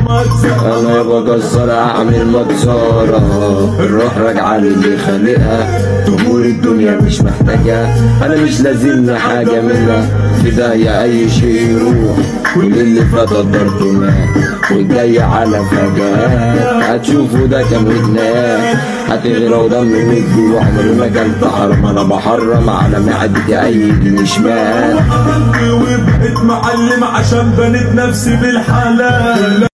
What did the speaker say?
مجزرة انا يابا جزار اعمل مجزرة الروح راجعة للي خالقها امور الدنيا مش محتاجة انا مش لازمنا حاجة منها في داهية اي شيء يروح كل اللي فات قدرته مات والجاي على فجأة هتشوفوا ده كان ودناه هتغرى ودم ودي وعمري ما كلت حرام انا بحرم على معدتي اي يمين شمال وبقيت معلم عشان بنيت نفسي بالحلال